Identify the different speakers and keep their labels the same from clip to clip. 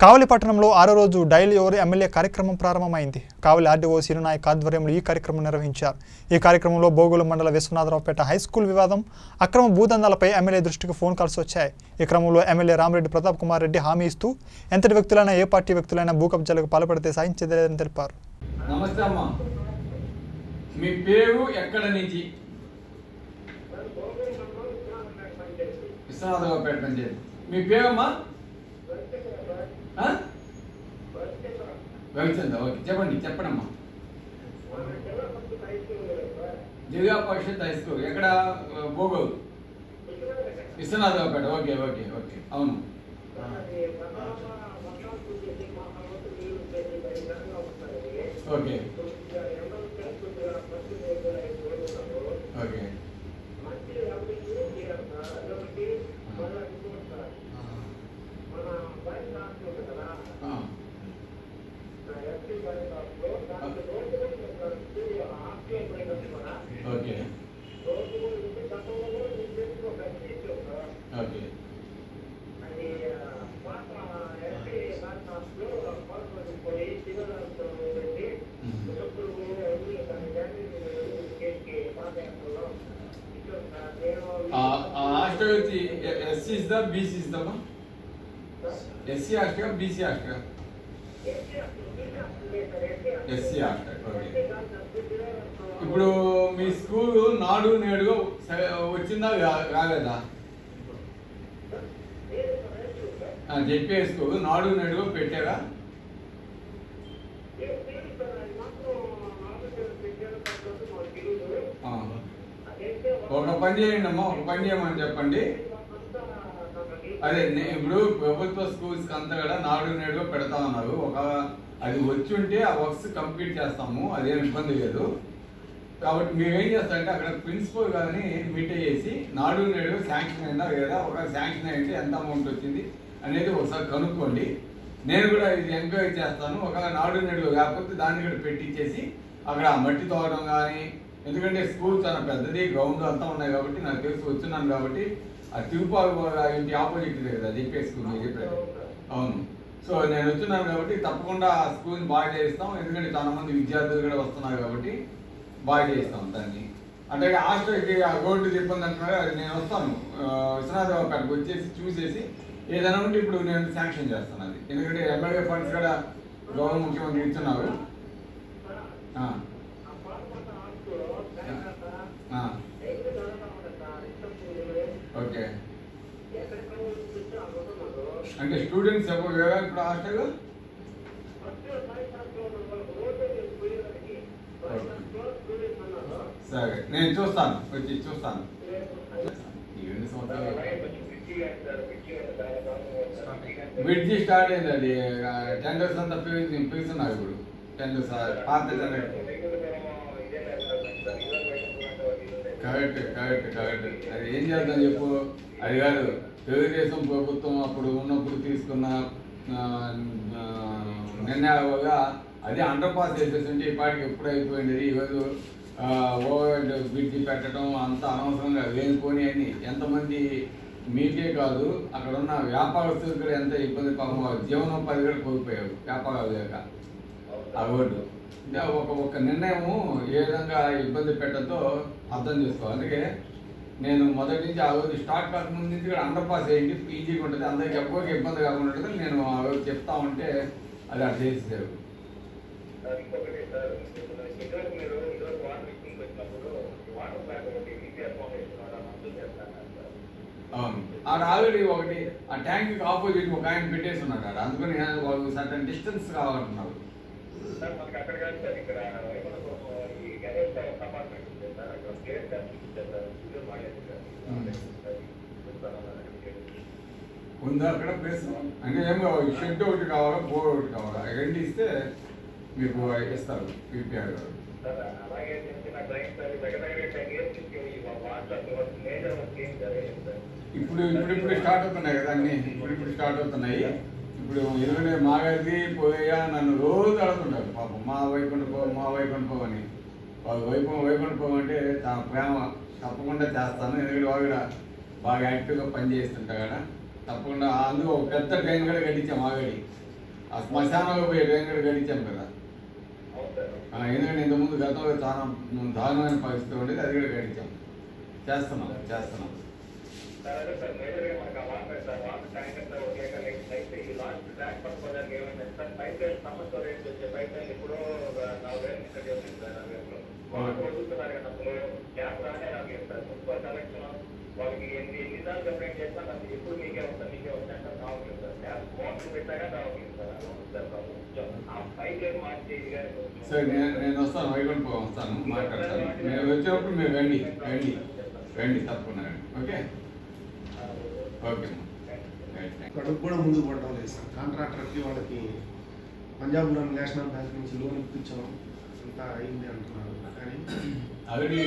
Speaker 1: కావలి పట్టణంలో ఆరో రోజు డైలీ ఓవర్ ఎమ్మెల్యే కార్యక్రమం ప్రారంభమైంది కావలి ఆర్డీఓ సిరునాయక్ ఆధ్వర్యంలో ఈ కార్యక్రమం నిర్వహించారు ఈ కార్యక్రమంలో బోగుల మండల విశ్వనాథరావుపేట హై స్కూల్ వివాదం అక్రమ భూదందాలపై ఎమ్మెల్యే దృష్టికి ఫోన్ కాల్స్ వచ్చాయి ఈ క్రమంలో ఎమ్మెల్యే రామరెడ్డి ప్రతాప్ కుమార్ రెడ్డి హామీ ఇస్తూ ఎంతటి వ్యక్తులైనా ఏ పార్టీ వ్యక్తులైనా భూ కబ్జాలకు పాల్పడితే సాధించేది లేదని తెలిపారు
Speaker 2: నమస్తే అమ్మా మీ పేరు ఎక్కడ నుంచి విశ్వనాథరావుపేట నుంచి మీ పేరమ్మా ఆ? రవిచంద్ర ఓకే చెప్పండి చెప్పండమ్మా జిల్లా పరిషత్ హై స్కూల్ ఎక్కడ ఆ, Bogolu Viswanatharaopeta okay okay okay అవును ఓకే ఓకే ఆ. ఓకే ఓకే హాస్టల్ వచ్చి ఎస్సీ ఇస్దా బీసీ ఇస్తామా SC hostel BC hostel SC hostel okay ఇప్పుడు మీ స్కూల్ నాడు నేడు స- వచ్చిందా రా- రాలేదా చెప్పే స్కూల్ నాడు నేడు పెట్టారా ఆ. ఒక పని చేయండి అమ్మా ఒక పని చేయమని చెప్పండి అదే నే- ఇప్పుడు ప్రభుత్వ స్కూల్స్ అంతా కూడా నాడు నేడు పెడతా ఉన్నారు ఒక అది వచ్చి ఉంటే ఆ వర్క్స్ కంప్లీట్ చేస్తాము అదేం ఇబ్బంది లేదు కాబట్టి మీరు ఏం చేస్తారంటే అక్కడ ప్రిన్సిపల్ గారిని మీట్ చేసి నాడు నేడు శాంక్షన్ అయిందా లేదా ఒక శాంక్షన్ అయితే ఎంత అమౌంట్ వచ్చింది అనేది ఒకసారి కనుక్కోండి నేను కూడా ఇది ఎంక్వైరీ చేస్తాను ఒకవేళ నాడు నేడు లేకపోతే దాన్ని కూడా పెట్టించేసి అక్కడ మట్టి తోవడం కానీ ఎందుకంటే స్కూల్ చాలా పెద్దది గ్రౌండ్ అంతా ఉన్నాయి కాబట్టి నాకు తెలిసి వచ్చినాను కాబట్టి ఆ తిరుపాలు ఇంటి ఆపోజిట్ కదా చెప్పే స్కూల్ మీరు చెప్పేది అవును సో నేను వచ్చినాను కాబట్టి తప్పకుండా ఆ స్కూల్ని బాగా చేయిస్తాం ఎందుకంటే చాలా మంది విద్యార్థులు కూడా వస్తున్నారు కాబట్టి బాగా చేయిస్తాం దాన్ని అంటే హాస్టల్కి ఆ రోడ్డు ఇబ్బంది అంటున్నారు అది నేను వస్తాను ఆ, విశ్వనాథరావు అక్కడికి వచ్చేసి చూసేసి ఏదైనా ఉంటే ఇప్పుడు నేను శాంక్షన్ చేస్తాను అది ఎందుకంటే ఎమ్మెల్యే ఫండ్స్ కూడా గౌరవ ముఖ్యమంత్రి ఇస్తున్నారు ఆ. ఆ. ఓకే అంటే స్టూడెంట్స్ ఎవరు లేరా ఇప్పుడు హాస్టల్లో సరే నేను చూస్తాను వచ్చి చూస్తాను ఈ ఎన్ని సంవత్సరాలు బ్రిడ్జి స్టార్ట్ అయింది అది టెండర్స్ అంతా పిలిచి పిలుస్తున్నారు ఇప్పుడు టెండర్స్ పాత టెండర్ కరెక్ట్ కరెక్ట్ కరెక్ట్ అది ఏం చేద్దాం చెప్పు అది కాదు తెలుగుదేశం ప్రభుత్వం అప్పుడు ఉన్నప్పుడు తీసుకున్న ఆ, ఆ, నిర్ణయాల వల్ల అది అండర్ పాస్ చేసేసింటే ఈ పాటికి ఎప్పుడు అయిపోయింది ఈరోజు ఓవర్ బ్రిడ్జి పెట్టడం అంత అనవసరంగా లేనిపోని అని ఎంతమంది మీకే కాదు అక్కడ ఉన్న వ్యాపారస్తులు కూడా ఎంత ఇబ్బంది పాపం వాళ్ళ జీవనోపాధి కూడా కోల్పోయారు వ్యాపారాలు లేక ఆ రోడ్డు అంటే ఒక ఒక నిర్ణయము ఏ విధంగా ఇబ్బంది పెట్టద్దో అర్థం చేసుకోవాలి అందుకే నేను మొదటి నుంచి ఆ రోజు స్టార్ట్ కాకముందు నుంచి కూడా అండర్ పాస్ అయ్యింది ఈజీగా ఉంటుంది అందరికి ఎవరికి ఇబ్బంది కాకుండా ఉంటుంది నేను ఆ రోజు చెప్తా ఉంటే అది అట్లా చేసేసారు
Speaker 3: ఇంకొకటి సార్ ఇప్పుడు ఇదివరకు మీరు ఇదివరకు వాటర్ మిషన్కి వచ్చినప్పుడు వాటర్ ప్లాంట్ ఒకటి విపిఆర్ ఫౌండేషన్ వాడు మంజూరు చేస్తాను సార్
Speaker 2: అవును ఆడ ఆల్రెడీ ఒకటి ఆ ట్యాంక్ ఆపోజిట్ ఒక ఆయన పెట్టేసి ఉన్నాడు ఆడ అందుకని వాళ్ళు సర్టన్ డిస్టెన్స్ కావాలంటున్నారు
Speaker 3: సార్ మనకి అక్కడ కాదు సార్ ఇక్కడ వైకుంఠపురం ఈ గణేష్ సార్ అపార్ట్మెంట్ ఉంది సార్ అక్కడ ప్లేస్ సార్ చూపించారు సార్ వీడియో మాడలేదు సార్ అది చూస్తాను సార్ అక్కడికి
Speaker 2: ఉందా అక్కడ ప్లేస్ అంటే ఏం కావాలి షెడ్ ఒకటి కావాలా బోర్ ఒకటి కావాలా రెండు ఇస్తే మీకు ఇస్తారు పీపీఆర్ గారు
Speaker 3: సార్ అలాగే చిన్న డ్రైన్ సార్ దగ్గర దగ్గర టెన్ ఇయర్స్ నుంచి ఈ వాటర్ మేజర్ వర్క్ ఏం జరగలేదు సార్
Speaker 2: ఇప్పుడు ఇప్పుడు ఇప్పుడు స్టార్ట్ అవుతున్నాయి కదా అన్ని ఇప్పుడు ఇప్పుడు స్టార్ట్ అవుతున్నాయి ఇప్పుడు ఎందుకంటే మా గారిది పోయా నన్ను రోజు అడుగుతుంటారు పాపం మా వైకుంఠ పో మా వైకుంఠ పో అని వాళ్ళు వైకుంఠ వైకుంఠ పో అంటే చాలా ప్రేమ తప్పకుండా చేస్తాను ఎందుకంటే వాళ్ళు కూడా బాగా యాక్టివ్గా పని చేస్తుంటా కదా తప్పకుండా అందులో ఒక పెద్ద ట్రైన్ కూడా కట్టించాం ఆగడి ఆ శ్మశానంలో పోయి డ్రైన్ కూడా గడిచాం కదా
Speaker 3: అవును సార్
Speaker 2: ఆ, ఎందుకంటే ఇంతకుముందు గతంలో చాలా దారుణమైన పరిస్థితి ఉండేది అది కూడా గడిచాం చేస్తున్నాం చేస్తున్నాం
Speaker 3: సార్ అదే సార్ మేజర్గా మనకు ఆ water sir water tanker sir ఒక లేక లైక్ లైక్ ఈ లాస్ట్ ట్యాంక్ పట్టుకోవడానికి ఏమైంది సార్ పైప్ లైన్ సమస్య రేట్ వచ్చే పైప్ లైన్ ఎప్పుడో ఒక నాలుగు వేలు ఇక్కడ వచ్చింది సార్ నాలుగు వేలు వాటర్ వదులుతున్నారు కదా అసలు గ్యాప్ రానే రాలేదు సార్ మున్సిపల్ కలెక్షన్ వాళ్ళకి ఎన్ని ఎన్నిసార్లు కంప్లైంట్ చేసినా నాకు ఎప్పుడు మీకే వస్తా మీకే వస్తా అంటే రావట్లేదు సార్ గ్యాప్ మోటార్ పెట్టాక రావట్లేదు సార్ అది ఉంది సార్ ప్రాబ్లం. కొంచెం ఆ పైప్ లైన్ మార్చి ఇది కానీ కొంచెం-
Speaker 2: సరే నేను నేను వస్తాను వైకుంఠం వస్తాను మాట్లాడతాను మీరు వచ్చేటప్పుడు మీరు రండి రండి రండి తప్పకుండా రండి ఓకే ఓకే రైట్ థ్యాంక్
Speaker 4: కడుపు కూడా ముందుకు పడడం లేదు సార్ కాంట్రాక్టర్కి వాళ్ళకి పంజాబ్ లోన్ నేషనల్ బ్యాంక్ నుంచి లోన్ ఇప్పించాం అంతా అయింది అంటున్నారు కానీ
Speaker 2: ఆల్రెడీ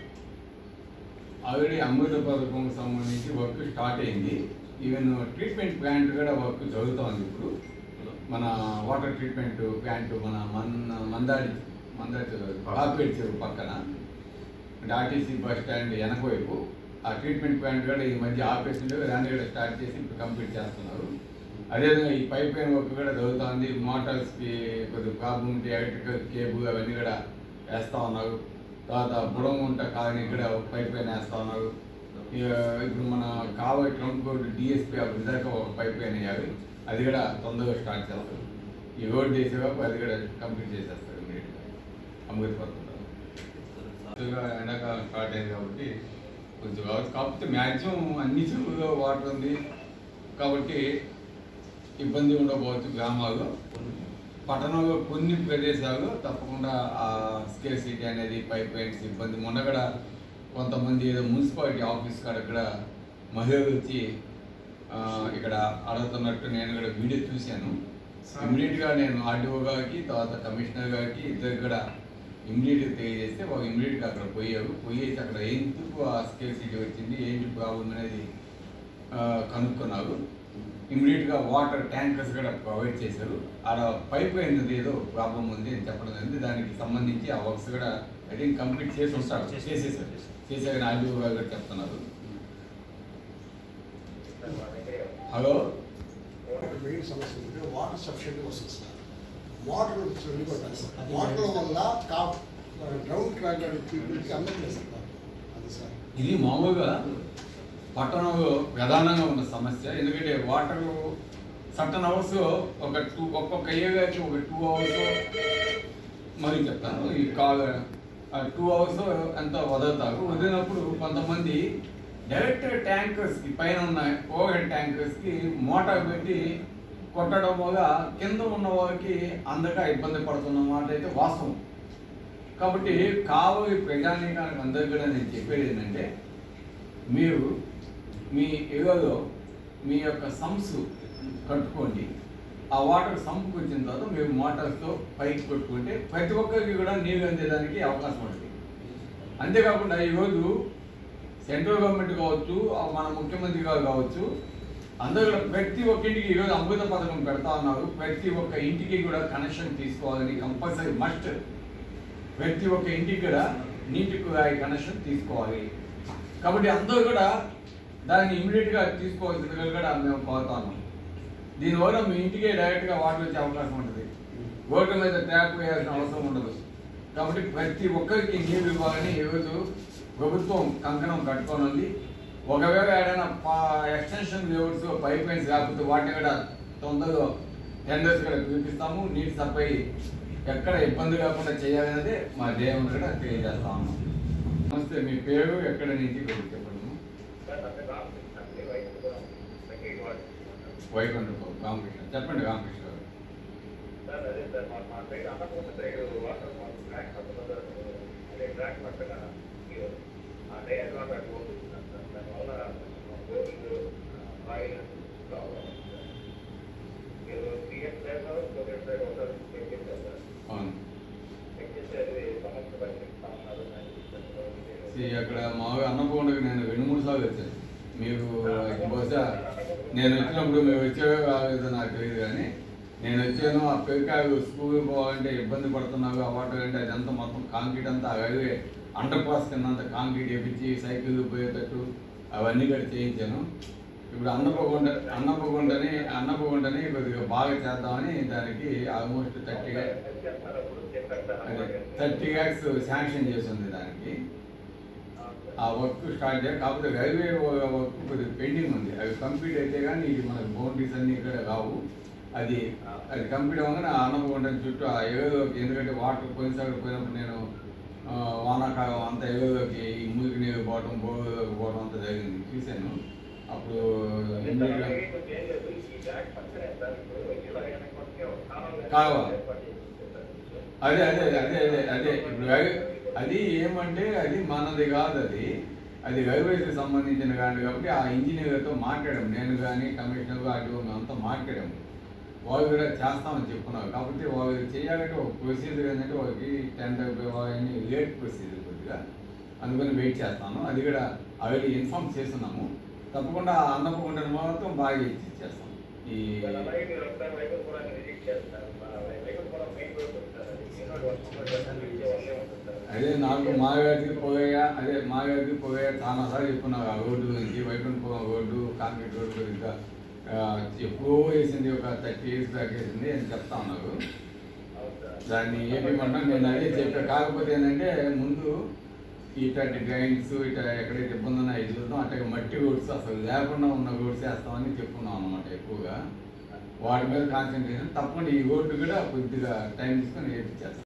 Speaker 2: ఆల్రెడీ అమృత పథకం సంబంధించి వర్క్ స్టార్ట్ అయింది ఈవెన్ ట్రీట్మెంట్ ప్లాంట్ కూడా వర్క్ జరుగుతోంది ఇప్పుడు మన వాటర్ ట్రీట్మెంట్ ప్లాంట్ మన మన మందాడి మందాడి కార్పొరేట్ చెరువు పక్కన అంటే ఆర్టీసీ బస్ స్టాండ్ వెనక వైపు ఆ ట్రీట్మెంట్ ప్లాంట్ కూడా ఈ మధ్య ఆపేసిండే దాన్ని కూడా స్టార్ట్ చేసి ఇప్పుడు కంప్లీట్ చేస్తున్నారు అదేవిధంగా ఈ పైప్ లైన్ వర్క్ కూడా జరుగుతుంది మోటార్స్కి కొద్దిగా ప్రాబ్లం ఉంటే ఎలక్ట్రికల్ కేబుల్ అవన్నీ కూడా వేస్తూ ఉన్నారు తర్వాత బుడముంట కాలనీ కూడా పైప్ లైన్ వేస్తూ ఉన్నారు ఇక ఇప్పుడు మన Kavali trunk road DSP office దాకా ఒక పైప్ లైన్ వేయాలి అది కూడా తొందరగా స్టార్ట్ చేస్తారు ఈ రోడ్ చేసేవాకు అది కూడా కంప్లీట్ చేసేస్తారు ఇమీడియట్గా అమృత పథకంలో కొద్దిగా ఎండాకాలం స్టార్ట్ అయింది కాబట్టి కొంచెం కావచ్చు కాకపోతే మ్యాక్సిమం అన్ని చెరువులో వాటర్ ఉంది కాబట్టి ఇబ్బంది ఉండకపోవచ్చు గ్రామాల్లో పట్టణంలో కొన్ని ప్రదేశాలు తప్పకుండా ఆ స్కేర్ సిటీ అనేది పైప్ లైన్స్ ఇబ్బంది మొన్న కూడా కొంతమంది ఏదో మున్సిపాలిటీ ఆఫీస్ కాడ ఇక్కడ మహిళలు వచ్చి ఆ, ఇక్కడ అడుగుతున్నట్టు నేను కూడా వీడియో చూశాను ఇమ్మీడియట్గా నేను ఆర్డీఓ గారికి తర్వాత కమిషనర్ గారికి ఇద్దరు కూడా ఇమ్మీడియట్గా తెలియజేస్తే వాళ్ళు ఇమ్మీడియట్గా అక్కడ పోయారు పోయేసి అక్కడ ఎందుకు ఆ స్కేర్ సిటీ వచ్చింది ఏంటి ప్రాబ్లం అనేది ఆ, కనుక్కున్నారు ఇమ్మీడియట్గా వాటర్ ట్యాంకర్స్ కూడా ప్రొవైడ్ చేశారు ఆడ పైప్ లైన్ ఏదో ప్రాబ్లం ఉంది అని చెప్పడం జరిగింది దానికి సంబంధించి ఆ వర్క్స్ కూడా ఐ థింక్ కంప్లీట్ చేసి ఉంటారు చేసేసారు చేసాక ఆర్డీఓ గారు కూడా చెప్తున్నారు
Speaker 3: సార్ మా దగ్గర
Speaker 2: హలో
Speaker 5: ఒకటి మెయిన్ సమస్య ఏంటంటే వాటర్ సఫిషియెంట్గా వస్తుంది సార్ వాటర్ వెళ్ళిపోతాయి సార్ వాటర్ వల్ల కా గ్రౌండ్ క్రాక్ పీపుల్కి అందట్లేదు సార్ అది సార్
Speaker 2: ఇది మామూలుగా పట్టణంలో ప్రధానంగా ఉన్న సమస్య ఎందుకంటే వాటర్ సర్టన్ అవర్స్ ఒక టూ ఒక్కొక్క ఏరియాకి ఒక టూ అవర్స్ మరి చెప్తాను ఈ కాల్ టూ అవర్స్ ఎంత వదులుతారు వదిలినప్పుడు కొంతమంది డైరెక్ట్ ట్యాంకర్స్కి పైన ఉన్న ఓవర్ హెడ్ ట్యాంకర్స్కి మోటార్ పెట్టి కొట్టడం వల్ల కింద ఉన్న వారికి అందక ఇబ్బంది పడుతున్న మాట అయితే వాస్తవం కాబట్టి కావలి ప్రజానీకానికి అందరికీ కూడా నేను చెప్పేది ఏంటంటే మీరు మీ ఏరియాలో మీ యొక్క సంప్స్ కట్టుకోండి ఆ వాటర్ సంప్కి వచ్చిన తర్వాత మీరు మోటార్స్తో పైకి కొట్టుకుంటే ప్రతి ఒక్కరికి కూడా నీరు అందేదానికి అవకాశం ఉంటుంది అంతేకాకుండా ఈరోజు సెంట్రల్ గవర్నమెంట్ కావచ్చు ఆ మన ముఖ్యమంత్రి గారు కావచ్చు అందరూ కూడా ప్రతి ఒక్కింటికి ఈరోజు అమృత పథకం పెడతా ఉన్నారు ప్రతి ఒక్క ఇంటికి కూడా కనెక్షన్ తీసుకోవాలని కంపల్సరీ మస్ట్ ప్రతి ఒక్క ఇంటికి కూడా నీటి కుళాయి కనెక్షన్ తీసుకోవాలి కాబట్టి అందరూ కూడా దాన్ని ఇమీడియట్గా తీసుకోవాల్సిందిగా కూడా మేము కోరుతాము దీనివల్ల మీ ఇంటికే డైరెక్ట్గా వాటర్ వచ్చే అవకాశం ఉంటుంది రోడ్ల మీద ట్యాప్ వేయాల్సిన అవసరం ఉండదు కాబట్టి ప్రతి ఒక్కరికి నీళ్ళు ఇవ్వాలని ఈరోజు ప్రభుత్వం కంకణం కట్టుకొని ఉంది ఒకవేళ ఏదైనా ఎక్స్టెన్షన్ లేఅవుట్స్ పైప్ లైన్స్ కాకపోతే వాటిని కూడా తొందరగా టెండర్స్ కూడా పిలిపిస్తాము నీటి సప్లై ఎక్కడ ఇబ్బంది కాకుండా చేయాలనేది మా ధ్యేయం కూడా తెలియజేస్తా ఉన్నాం నమస్తే మీ పేరు ఎక్కడ నుంచి కొద్దిగా చెప్పండి
Speaker 3: సార్ నా పేరు రామకృష్ణ అండి వైకుంఠపురం సెక్రటరీ వార్డు
Speaker 2: వైకుంఠపురం రామకృష్ణ చెప్పండి రామకృష్ణ గారు
Speaker 3: సార్ అదే సార్ మా మా సైడ్ అన్నపూర్ణ సైడ్ వాటర్ మాకు ట్రాక్ పక్కన అదే ట్రాక్ పక్కన మీరు ఆ డైరెక్ట్ వాటర్ పోతున్నాం సార్ దానివల్ల బోర్లు ఆయిల్ ప్రాబ్లం ఉంది సార్ మీరు త్రీ ఇయర్స్ లేదు ఫోర్ ఇయర్స్ లేదు ఒకసారి చెక్ చేశారు సార్
Speaker 2: అవును
Speaker 3: చెక్ చేస్తే అది సమస్య పరిష్కరిస్తా ఉన్నారు అని
Speaker 2: See, అక్కడ మామూలుగా అన్నపూర్ణకి నేను రెండు మూడు సార్లు వచ్చాను మీరు బహుశా నేను వచ్చినప్పుడు మీరు వచ్చేవే కాలేదు నాకు తెలియదు కానీ నేను వచ్చాను ఆ పెరికాయలు స్కూల్ పోవాలంటే ఇబ్బంది పడుతున్నావు ఆ వాటర్ అంటే అదంతా మొత్తం కాంక్రీట్ అంతా అలాగే అండర్ పాస్ కింద అంతా కాంక్రీట్ వేపించి సైకిల్ పోయేటట్టు అవన్నీ కూడా చేయించాను ఇప్పుడు అన్నపగుండ అన్నపగుండని అన్నపగుండని కొద్దిగా బాగా చేద్దామని దానికి ఆల్మోస్ట్ థర్టీ
Speaker 3: చేస్తారు అప్పుడు చెప్పారు సార్
Speaker 2: అదే థర్టీ ల్యాక్స్ శాంక్షన్ చేసింది దానికి ఆ వర్క్ స్టార్ట్ చేయాలి కాకపోతే రైల్వే వర్క్ కొద్దిగా పెండింగ్ ఉంది అవి కంప్లీట్ అయితే కానీ ఇది మనకు బౌండరీస్ అన్ని ఇక్కడ కావు అది అది కంప్లీట్ అవ్వగానే ఆ అన్నపగుండ చుట్టూ ఆ ఎగలోకి ఎందుకంటే వాటర్ పోయినసారి పోయినప్పుడు నేను ఆ, వానాకాలం అంతా ఎగలోకి ఈ మురికి నీరు పోవడం బోర్లోకి పోవడం అంతా జరిగింది చూశాను అప్పుడు ఇమ్మీడియట్గా కాలువ. అదే అదే అదే అదే అదే ఇప్పుడు రైల్వే అది ఏమంటే అది మనది కాదు అది అది రైల్వేస్కి సంబంధించిన కానీ కాబట్టి ఆ ఇంజనీర్తో మాట్లాడాము నేను కానీ కమిషనర్ అటు అంతా మాట్లాడాము వాళ్ళు కూడా చేస్తామని చెప్పున్నారు కాబట్టి వాళ్ళు చేయాలంటే ఒక ప్రొసీజర్ ఏంటంటే వాళ్ళకి టెండర్ అవన్నీ లేట్ ప్రొసీజర్ కొద్దిగా అందుకని వెయిట్ చేస్తాను అది కూడా ఆల్రెడీ ఇన్ఫార్మ్ చేస్తున్నాము తప్పకుండా ఆ అన్నపకుండా మాత్రం బాగా ఇచ్చి ఇచ్చేస్తాం ఈ అదే నాకు మాగారికి పోయా అదే మాగారికి పోయా చాలా సార్లు చెప్పున్నారు ఆ రోడ్డు గురించి వైకుంఠపురం రోడ్డు కాంక్రీట్ రోడ్డు గురించి ఆ, ఎప్పుడో వేసింది ఒక థర్టీ ఇయర్స్ బ్యాక్ వేసింది అని చెప్తా ఉన్నారు దాన్ని ఏమన్నా నేను అదే చెప్పా కాకపోతే ఏంటంటే ముందు ఇట్లాంటి డ్రైన్స్ ఇట్లా ఎక్కడైతే ఇబ్బంది ఉన్నా ఇది చూద్దాం అట్లాగే మట్టి రోడ్స్ అసలు లేకుండా ఉన్న రోడ్స్ వేస్తామని చెప్పుకున్నాం అనమాట ఎక్కువగా వాటి మీద కాన్సన్ట్రేషన్ తప్పకుండా ఈ రోడ్డు కూడా కొద్దిగా టైం తీసుకొని వేపించేస్తాం